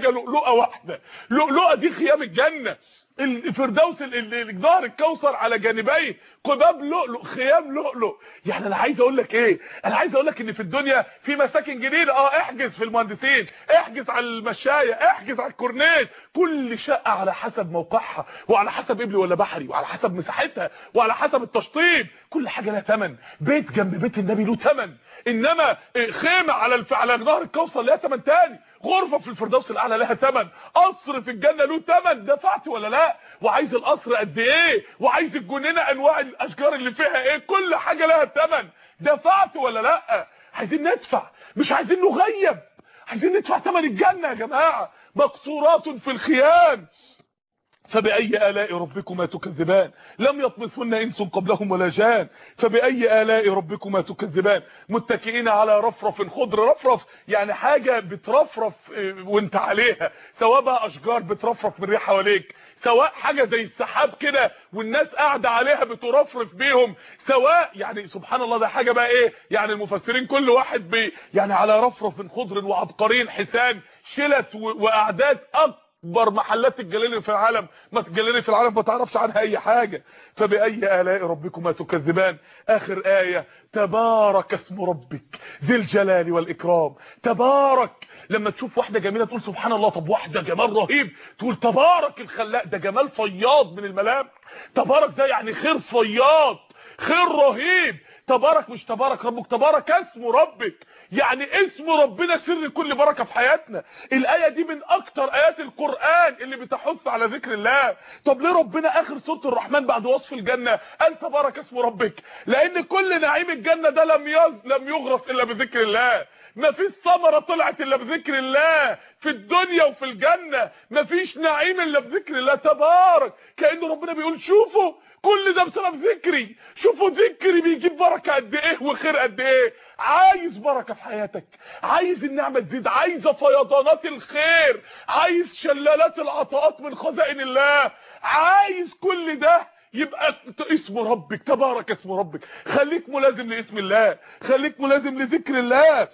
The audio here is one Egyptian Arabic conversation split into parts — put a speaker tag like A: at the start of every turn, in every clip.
A: حاجه لؤلؤه واحده لؤلؤه دي خيام الجنه الفردوس الجدار الكوثر على جانبيه قباب لؤلؤ خيام لؤلؤ يعني انا عايز اقول لك ايه انا عايز اقول لك ان في الدنيا في مساكن جديده اه احجز في المهندسين احجز على المشايه احجز على الكورنيش كل شقه على حسب موقعها وعلى حسب قبلي ولا بحري وعلى حسب مساحتها وعلى حسب التشطيب كل حاجه لها ثمن بيت جنب بيت النبي له ثمن انما خيمه على الف... على نهر الكوثر لها ثمن تاني غرفه في الفردوس الاعلى لها ثمن قصر في الجنه له ثمن دفعت ولا لا وعايز القصر قد ايه وعايز الجنينه انواع الاشجار اللي فيها ايه كل حاجه لها ثمن دفعت ولا لا عايزين ندفع مش عايزين نغيب عايزين ندفع ثمن الجنه يا جماعه مقصورات في الخيام فبأي آلاء ربكما تكذبان لم يطمثهن إنس قبلهم ولا جان فبأي آلاء ربكما تكذبان متكئين على رفرف خضر رفرف يعني حاجة بترفرف وانت عليها سواء بقى أشجار بترفرف من ريح حواليك سواء حاجة زي السحاب كده والناس قاعدة عليها بترفرف بيهم سواء يعني سبحان الله ده حاجة بقى ايه يعني المفسرين كل واحد بي يعني على رفرف خضر وعبقرين حسان شلت واعداد اكتر اكبر محلات الجلالي في العالم ما الجلالي في العالم ما تعرفش عنها اي حاجه فباي الاء ربكما تكذبان اخر ايه تبارك اسم ربك ذي الجلال والاكرام تبارك لما تشوف واحده جميله تقول سبحان الله طب واحده جمال رهيب تقول تبارك الخلاق ده جمال فياض من الملامح تبارك ده يعني خير فياض خير رهيب تبارك مش تبارك ربك تبارك اسم ربك يعني اسم ربنا سر كل بركة في حياتنا الآية دي من اكتر آيات القرآن اللي بتحث على ذكر الله طب ليه ربنا اخر سورة الرحمن بعد وصف الجنة قال تبارك اسم ربك لان كل نعيم الجنة ده لم يز لم يغرس الا بذكر الله ما فيش ثمره طلعت الا بذكر الله في الدنيا وفي الجنة ما فيش نعيم الا بذكر الله تبارك كأن ربنا بيقول شوفوا كل ده بسبب ذكري شوفوا ذكري بيجيب بركه قد ايه وخير قد ايه عايز بركه في حياتك عايز النعمه تزيد عايزه فيضانات الخير عايز شلالات العطاءات من خزائن الله عايز كل ده يبقى اسم ربك تبارك اسم ربك خليك ملازم لاسم الله خليك ملازم لذكر الله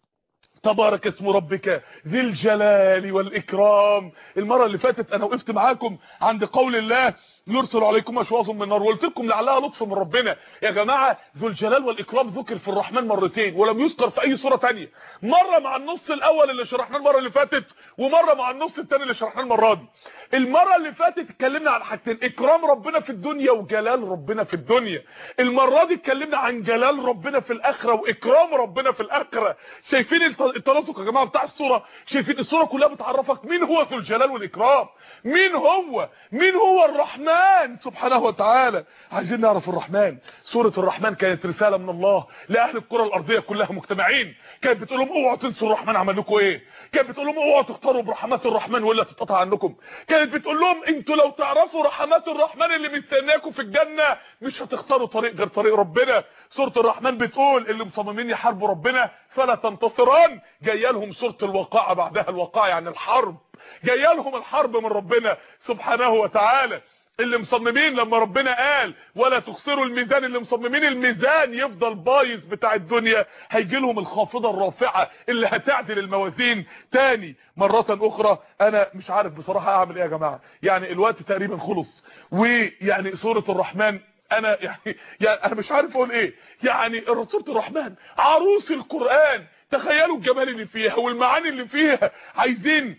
A: تبارك اسم ربك ذي الجلال والإكرام المرة اللي فاتت أنا وقفت معاكم عند قول الله يرسل عليكم اشواظ من نار وقلت لكم لعلها لطف من ربنا يا جماعه ذو الجلال والاكرام ذكر في الرحمن مرتين ولم يذكر في اي سوره ثانيه مره مع النص الاول اللي شرحناه المره اللي فاتت ومره مع النص الثاني اللي شرحناه المره دي المره اللي فاتت اتكلمنا عن حاجتين اكرام ربنا في الدنيا وجلال ربنا في الدنيا المره دي اتكلمنا عن جلال ربنا في الاخره واكرام ربنا في الاخره شايفين التناسق يا جماعه بتاع الصوره شايفين الصوره كلها بتعرفك مين هو ذو الجلال والاكرام مين هو مين هو الرحمن الرحمن سبحانه وتعالى عايزين نعرف الرحمن سورة الرحمن كانت رسالة من الله لأهل الكرة الأرضية كلها مجتمعين كانت بتقول لهم اوعوا تنسوا الرحمن عمل لكم ايه كانت بتقول لهم اوعوا تختاروا برحمات الرحمن ولا تتقطع عنكم كانت بتقول لهم انتوا لو تعرفوا رحمات الرحمن اللي مستناكم في الجنة مش هتختاروا طريق غير طريق ربنا سورة الرحمن بتقول اللي مصممين يحاربوا ربنا فلا تنتصران جايه لهم سورة الواقعة بعدها الواقعة يعني الحرب جايه لهم الحرب من ربنا سبحانه وتعالى اللي مصممين لما ربنا قال ولا تخسروا الميزان اللي مصممين الميزان يفضل بايظ بتاع الدنيا هيجي لهم الخافضه الرافعه اللي هتعدل الموازين تاني مره اخرى انا مش عارف بصراحه اعمل ايه يا جماعه يعني الوقت تقريبا خلص ويعني سوره الرحمن انا يعني, يعني انا مش عارف اقول ايه يعني سوره الرحمن عروس القران تخيلوا الجمال اللي فيها والمعاني اللي فيها عايزين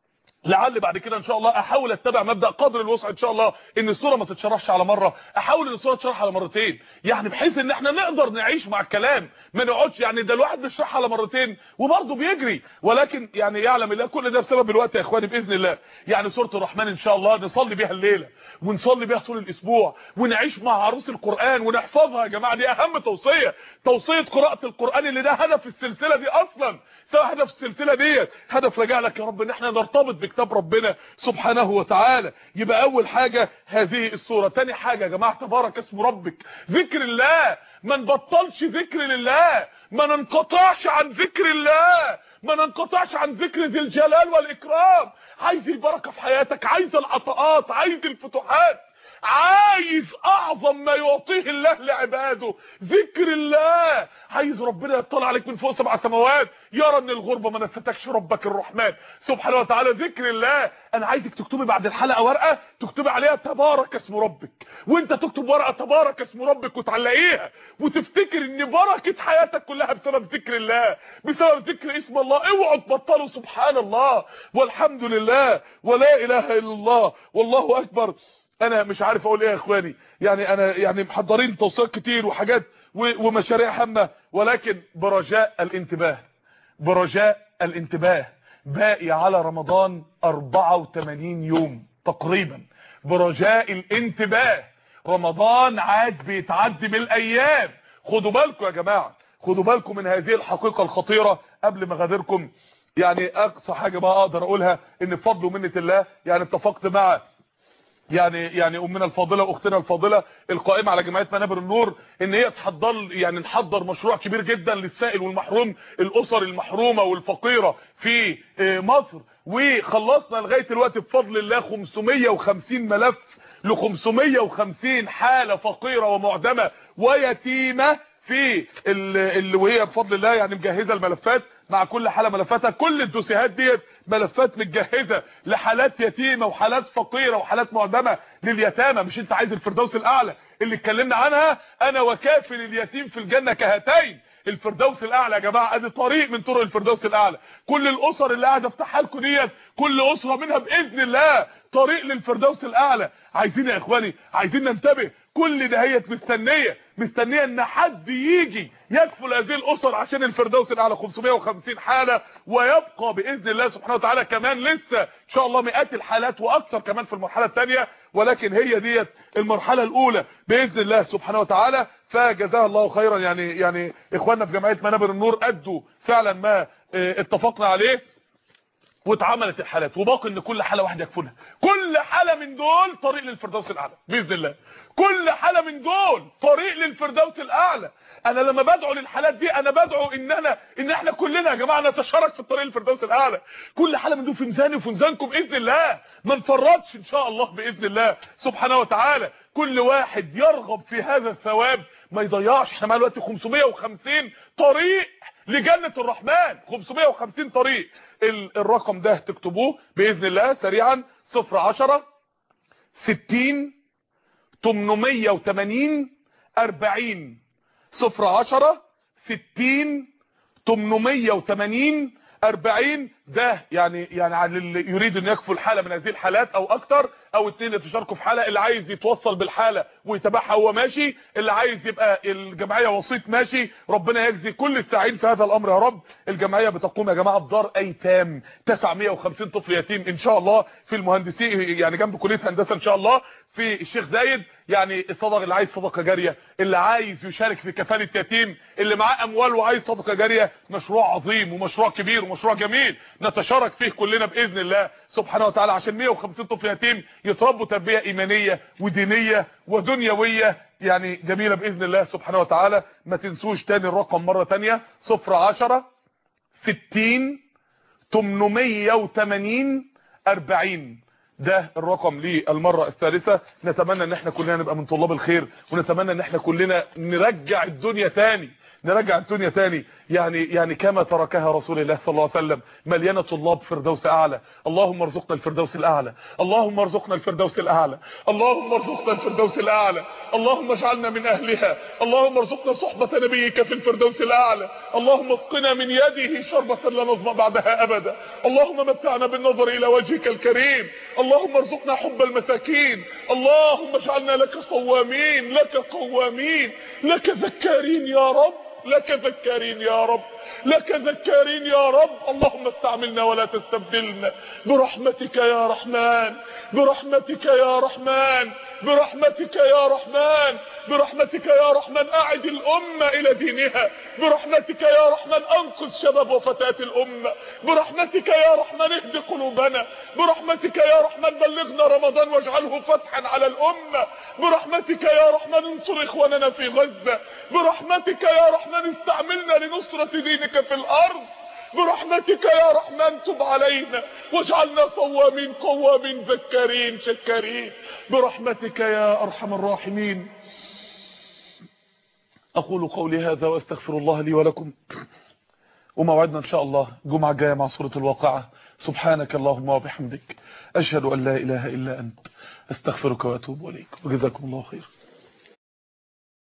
A: لعل بعد كده ان شاء الله احاول اتبع مبدا قدر الوسع ان شاء الله ان الصوره ما تتشرحش على مره احاول ان الصوره تتشرح على مرتين يعني بحيث ان احنا نقدر نعيش مع الكلام ما نقعدش يعني ده الواحد بيشرحها على مرتين وبرضه بيجري ولكن يعني يعلم الله كل ده بسبب الوقت يا اخواني باذن الله يعني سوره الرحمن ان شاء الله نصلي بيها الليله ونصلي بيها طول الاسبوع ونعيش مع عروس القران ونحفظها يا جماعه دي اهم توصيه توصيه قراءه القران اللي ده هدف السلسله دي اصلا سواء هدف السلسله ديت هدف رجع لك يا رب ان احنا نرتبط بكتاب ربنا سبحانه وتعالى يبقى اول حاجه هذه السوره تاني حاجه يا جماعه تبارك اسم ربك ذكر الله ما نبطلش ذكر لله ما ننقطعش عن ذكر الله ما ننقطعش عن ذكر ذي الجلال والاكرام عايز البركه في حياتك عايز العطاءات عايز الفتوحات عايز اعظم ما يعطيه الله لعباده ذكر الله عايز ربنا يطلع عليك من فوق سبع سماوات يرى ان الغربه ما نستكش ربك الرحمن سبحانه وتعالى ذكر الله انا عايزك تكتبي بعد الحلقه ورقه تكتبي عليها تبارك اسم ربك وانت تكتب ورقه تبارك اسم ربك وتعلقيها وتفتكر ان بركه حياتك كلها بسبب ذكر الله بسبب ذكر اسم الله اوعوا تبطلوا سبحان الله والحمد لله ولا اله الا الله والله اكبر انا مش عارف اقول ايه يا اخواني يعني انا يعني محضرين توصيات كتير وحاجات ومشاريع هامه ولكن برجاء الانتباه برجاء الانتباه باقي على رمضان 84 يوم تقريبا برجاء الانتباه رمضان عاد بيتعدي بالايام خدوا بالكم يا جماعه خدوا بالكم من هذه الحقيقه الخطيره قبل ما غادركم يعني اقصى حاجه بقى اقدر اقولها ان بفضل ومنه الله يعني اتفقت مع يعني يعني امنا الفاضله واختنا الفاضله القائمه على جمعيه منابر النور ان هي تحضر يعني نحضر مشروع كبير جدا للسائل والمحروم الاسر المحرومه والفقيره في مصر وخلصنا لغايه دلوقتي بفضل الله 550 ملف ل 550 حاله فقيره ومعدمه ويتيمه في اللي وهي بفضل الله يعني مجهزه الملفات مع كل حاله ملفاتها كل الدوسيهات ديت ملفات متجهزه لحالات يتيمه وحالات فقيره وحالات معدمه لليتامى مش انت عايز الفردوس الاعلى اللي اتكلمنا عنها انا وكافل اليتيم في الجنه كهاتين الفردوس الاعلى يا جماعه ادي طريق من طرق الفردوس الاعلى كل الاسر اللي قاعده افتحها لكم ديت كل اسره منها باذن الله طريق للفردوس الاعلى عايزين يا اخواني عايزين ننتبه كل دهيت مستنيه مستنيه ان حد يجي يكفل هذه الاسر عشان الفردوس الاعلى 550 حاله ويبقى باذن الله سبحانه وتعالى كمان لسه ان شاء الله مئات الحالات واكثر كمان في المرحله الثانيه ولكن هي ديت المرحله الاولى باذن الله سبحانه وتعالى فجزاها الله خيرا يعني يعني اخواننا في جمعيه منابر النور ادوا فعلا ما اتفقنا عليه واتعملت الحالات وباقي ان كل حاله واحده يكفلها كل حاله من دول طريق للفردوس الاعلى باذن الله كل حاله من دول طريق للفردوس الاعلى انا لما بدعو للحالات دي انا بدعو ان انا ان احنا كلنا يا جماعه نتشارك في الطريق للفردوس الاعلى كل حاله من دول في ميزاني وفي ميزانكم باذن الله ما نفرطش ان شاء الله باذن الله سبحانه وتعالى كل واحد يرغب في هذا الثواب ما يضيعش احنا معانا دلوقتي 550 طريق لجنة الرحمن 550 طريق الرقم ده تكتبوه بإذن الله سريعا 010 60 880 40 010 60 880 40 ده يعني يعني على اللي يريد ان يكفل حاله من هذه الحالات او اكتر او اتنين يتشاركوا في حاله اللي عايز يتوصل بالحاله ويتابعها وهو ماشي اللي عايز يبقى الجمعيه وسيط ماشي ربنا يجزي كل الساعين في هذا الامر يا رب الجمعيه بتقوم يا جماعه بدار ايتام 950 طفل يتيم ان شاء الله في المهندسين يعني جنب كليه هندسه ان شاء الله في الشيخ زايد يعني الصدقه اللي عايز صدقه جاريه اللي عايز يشارك في كفاله يتيم اللي معاه اموال وعايز صدقه جاريه مشروع عظيم ومشروع كبير ومشروع جميل نتشارك فيه كلنا باذن الله سبحانه وتعالى عشان 150 طفل يتيم يتربوا تربيه ايمانيه ودينيه ودنيويه يعني جميله باذن الله سبحانه وتعالى ما تنسوش تاني الرقم مره تانية 010 60 880 40 ده الرقم للمرة الثالثة نتمنى ان احنا كلنا نبقى من طلاب الخير ونتمنى ان احنا كلنا نرجع الدنيا تاني نرجع الدنيا تاني يعني يعني كما تركها رسول الله صلى الله عليه وسلم مليانه طلاب فردوس اعلى اللهم ارزقنا الفردوس الاعلى اللهم ارزقنا الفردوس الاعلى اللهم ارزقنا الفردوس الاعلى اللهم اجعلنا من اهلها اللهم ارزقنا صحبه نبيك في الفردوس الاعلى اللهم اسقنا من يده شربة لا نظمأ بعدها ابدا اللهم متعنا بالنظر الى وجهك الكريم اللهم ارزقنا حب المساكين اللهم اجعلنا لك صوامين لك قوامين لك ذكارين يا رب لك ذكارين يا رب لك ذكارين يا رب اللهم استعملنا ولا تستبدلنا برحمتك يا رحمن برحمتك يا رحمن برحمتك يا رحمن برحمتك يا رحمن اعد الامه الى دينها برحمتك يا رحمن انقذ شباب وفتاه الامه برحمتك يا رحمن اهد قلوبنا برحمتك يا رحمن بلغنا رمضان واجعله فتحا على الامه برحمتك يا رحمن انصر اخواننا في غزه برحمتك يا رحمن استعملنا لنصره دينك في الارض برحمتك يا رحمن تب علينا واجعلنا صوامين قوامين ذكارين شكارين برحمتك يا ارحم الراحمين اقول قولي هذا واستغفر الله لي ولكم وموعدنا ان شاء الله الجمعه الجايه مع سوره الواقعه سبحانك اللهم وبحمدك اشهد ان لا اله الا انت استغفرك واتوب اليك وجزاكم الله خير